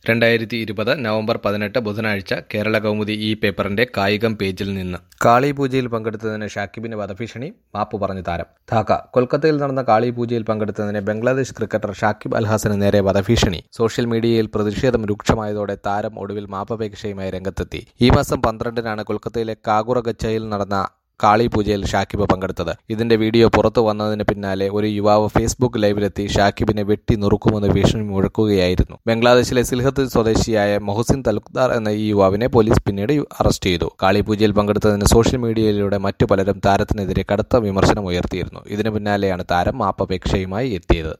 രണ്ടായിരത്തി ഇരുപത് നവംബർ പതിനെട്ട് ബുധനാഴ്ച കേരള കൗമുദി ഈ പേപ്പറിന്റെ കായികം പേജിൽ നിന്ന് കാളി പൂജയിൽ പങ്കെടുത്തതിന് ഷാക്കിബിന് വധഭീഷണി മാപ്പ് പറഞ്ഞു താരം ധാക്ക കൊൽക്കത്തയിൽ നടന്ന കാളി പൂജയിൽ പങ്കെടുത്തതിന് ബംഗ്ലാദേശ് ക്രിക്കറ്റർ ഷാക്കിബ് അൽ ഹസന് നേരെ വധഭീഷണി സോഷ്യൽ മീഡിയയിൽ പ്രതിഷേധം രൂക്ഷമായതോടെ താരം ഒടുവിൽ മാപ്പപേക്ഷയുമായി രംഗത്തെത്തി ഈ മാസം പന്ത്രണ്ടിനാണ് കൊൽക്കത്തയിലെ കാഗുറഗച്ചയിൽ നടന്ന കാളി പൂജയിൽ ഷാക്കിബ് പങ്കെടുത്തത് ഇതിന്റെ വീഡിയോ പുറത്തു വന്നതിന് പിന്നാലെ ഒരു യുവാവ് ഫേസ്ബുക്ക് ലൈവിലെത്തി ഷാക്കിബിനെ വെട്ടി നുറുക്കുമെന്ന് ഭീഷണി മുഴക്കുകയായിരുന്നു ബംഗ്ലാദേശിലെ സിൽഹത്ത് സ്വദേശിയായ മൊഹസിൻ തലുക്ദാർ എന്ന ഈ യുവാവിനെ പോലീസ് പിന്നീട് അറസ്റ്റ് ചെയ്തു കാളി പൂജയിൽ പങ്കെടുത്തതിന് സോഷ്യൽ മീഡിയയിലൂടെ മറ്റു പലരും താരത്തിനെതിരെ കടുത്ത വിമർശനം ഉയർത്തിയിരുന്നു ഇതിനു പിന്നാലെയാണ് താരം മാപ്പപേക്ഷയുമായി എത്തിയത്